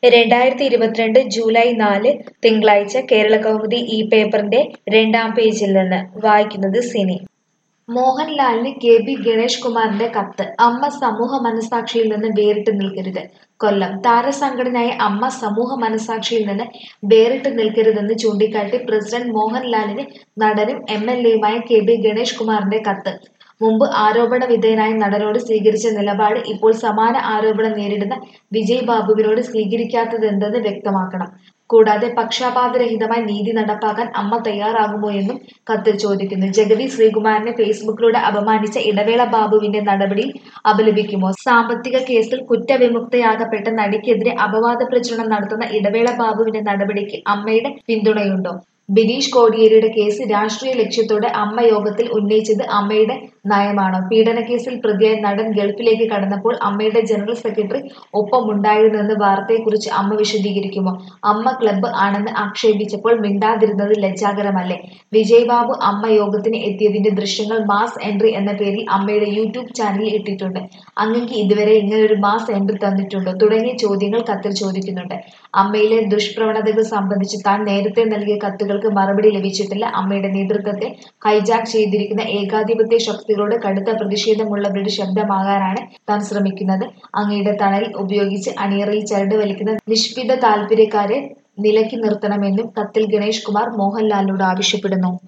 രണ്ടായിരത്തി ഇരുപത്തിരണ്ട് ജൂലൈ നാല് തിങ്കളാഴ്ച കേരളകൗമുദി ഈ പേപ്പറിന്റെ രണ്ടാം പേജിൽ നിന്ന് വായിക്കുന്നത് സിനി മോഹൻലാലിന് കെ ബി ഗണേഷ് കുമാറിന്റെ കത്ത് അമ്മ സമൂഹ മനസാക്ഷിയിൽ നിന്ന് വേറിട്ട് നിൽക്കരുത് കൊല്ലം താരസംഘടനയായ അമ്മ സമൂഹ മനസാക്ഷിയിൽ നിന്ന് വേറിട്ട് നിൽക്കരുതെന്ന് ചൂണ്ടിക്കാട്ടി പ്രസിഡന്റ് മോഹൻലാലിന് നടനും എം എൽ എയുമായ കെ ബി ഗണേഷ് കുമാറിന്റെ കത്ത് മുമ്പ് ആരോപണ വിധേയനായ നടനോട് സ്വീകരിച്ച നിലപാട് ഇപ്പോൾ സമാന ആരോപണം നേരിടുന്ന വിജയ് ബാബുവിനോട് സ്വീകരിക്കാത്തതെന്തെന്ന് വ്യക്തമാക്കണം കൂടാതെ പക്ഷാപാതരഹിതമായി നീതി നടപ്പാക്കാൻ അമ്മ തയ്യാറാകുമോ എന്നും കത്തിൽ ചോദിക്കുന്നു ജഗതി ശ്രീകുമാരനെ ഫേസ്ബുക്കിലൂടെ അപമാനിച്ച ഇടവേള ബാബുവിന്റെ നടപടിയിൽ അപലപിക്കുമോ സാമ്പത്തിക കേസിൽ കുറ്റവിമുക്തയാകപ്പെട്ട നടിക്കെതിരെ അപവാദ പ്രചരണം നടത്തുന്ന ഇടവേള ബാബുവിന്റെ നടപടിക്ക് അമ്മയുടെ പിന്തുണയുണ്ടോ ബിനീഷ് കോടിയേരിയുടെ കേസ് രാഷ്ട്രീയ ലക്ഷ്യത്തോടെ അമ്മ യോഗത്തിൽ ഉന്നയിച്ചത് അമ്മയുടെ നയമാണോ പീഡനക്കേസിൽ പ്രതിയായ നടൻ ഗൾഫിലേക്ക് കടന്നപ്പോൾ അമ്മയുടെ ജനറൽ സെക്രട്ടറി ഒപ്പമുണ്ടായിരുന്നെന്ന് വാർത്തയെക്കുറിച്ച് അമ്മ വിശദീകരിക്കുമോ അമ്മ ക്ലബ്ബ് ആണെന്ന് ആക്ഷേപിച്ചപ്പോൾ മിണ്ടാതിരുന്നത് ലജ്ജാകരമല്ലേ വിജയ് ബാബു അമ്മ യോഗത്തിന് എത്തിയതിന്റെ ദൃശ്യങ്ങൾ മാസ് എൻട്രി എന്ന പേരിൽ അമ്മയുടെ യൂട്യൂബ് ചാനലിൽ ഇട്ടിട്ടുണ്ട് അങ്ങേക്ക് ഇതുവരെ ഇങ്ങനൊരു മാസ് എൻട്രി തന്നിട്ടുണ്ടോ തുടങ്ങിയ ചോദ്യങ്ങൾ കത്തിൽ ചോദിക്കുന്നുണ്ട് അമ്മയിലെ ദുഷ്പ്രവണതകൾ സംബന്ധിച്ച് താൻ നേരത്തെ നൽകിയ കത്തുകൾക്ക് മറുപടി ലഭിച്ചിട്ടില്ല അമ്മയുടെ നേതൃത്വത്തെ ഹൈജാക്ക് ചെയ്തിരിക്കുന്ന ഏകാധിപത്യ ശക്തികളോട് കടുത്ത പ്രതിഷേധമുള്ളവരുടെ ശബ്ദമാകാനാണ് താൻ ശ്രമിക്കുന്നത് അങ്ങയുടെ തണൽ ഉപയോഗിച്ച് അണിയറയിൽ ചരട് വലിക്കുന്ന നിഷ്പിത താല്പര്യക്കാരെ നിലയ്ക്ക് നിർത്തണമെന്നും കത്തിൽ ഗണേഷ് കുമാർ മോഹൻലാലിനോട് ആവശ്യപ്പെടുന്നു